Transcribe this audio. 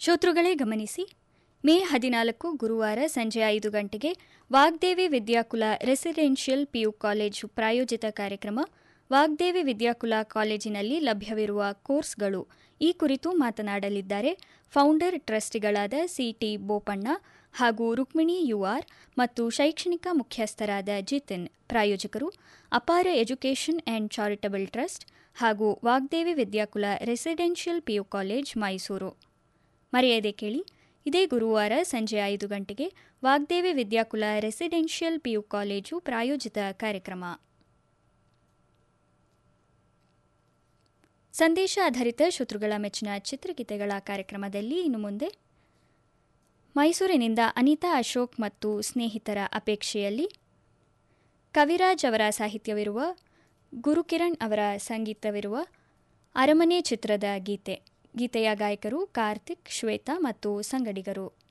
ಶ್ರೋತೃಗಳೇ ಗಮನಿಸಿ ಮೇ ಹದಿನಾಲ್ಕು ಗುರುವಾರ ಸಂಜೆ ಐದು ಗಂಟೆಗೆ Vagdevi Vidyakula residential PU college ಪ್ರಾಯೋಜಿತ ಕಾರ್ಯಕ್ರಮ ವಾಗ್ದೇವಿ ವಿದ್ಯಾಕುಲ ಕಾಲೇಜಿನಲ್ಲಿ ಲಭ್ಯವಿರುವ ಕೋರ್ಸ್ಗಳು ಈ ಕುರಿತು ಮಾತನಾಡಲಿದ್ದಾರೆ ಫೌಂಡರ್ ಟ್ರಸ್ಟಿಗಳಾದ ಸಿಟಿ ಬೋಪಣ್ಣ ಹಾಗೂ ರುಕ್ಮಿಣಿ ಯುಆರ್ ಮತ್ತು ಶೈಕ್ಷಣಿಕ ಮುಖ್ಯಸ್ಥರಾದ ಜಿತಿನ್ ಪ್ರಾಯೋಜಕರು ಅಪಾರ ಎಜುಕೇಷನ್ ಆ್ಯಂಡ್ ಚಾರಿಟಬಲ್ ಟ್ರಸ್ಟ್ ಹಾಗೂ Vagdevi Vidyakula residential PU college Mysuru ಮರೆಯದೆ ಕೇಳಿ ಇದೇ ಗುರುವಾರ ಸಂಜೆ ಐದು ಗಂಟೆಗೆ Vagdevi Vidyakula residential PU college ಪ್ರಾಯೋಜಿತ ಕಾರ್ಯಕ್ರಮ ಸಂದೇಶ ಆಧಾರಿತ ಶತ್ರುಗಳ ಮೆಚ್ಚಿನ ಚಿತ್ರಗೀತೆಗಳ ಕಾರ್ಯಕ್ರಮದಲ್ಲಿ ಇನ್ನು ಮುಂದೆ ಮೈಸೂರಿನಿಂದ ಅನಿತಾ ಅಶೋಕ್ ಮತ್ತು ಸ್ನೇಹಿತರ ಅಪೇಕ್ಷೆಯಲ್ಲಿ ಕವಿರಾಜ್ ಅವರ ಸಾಹಿತ್ಯವಿರುವ ಗುರುಕಿರಣ್ ಅವರ ಸಂಗೀತವಿರುವ ಅರಮನೆ ಚಿತ್ರದ ಗೀತೆ ಗೀತೆಯ ಗಾಯಕರು ಕಾರ್ತಿಕ್ ಶ್ವೇತಾ ಮತ್ತು ಸಂಗಡಿಗರು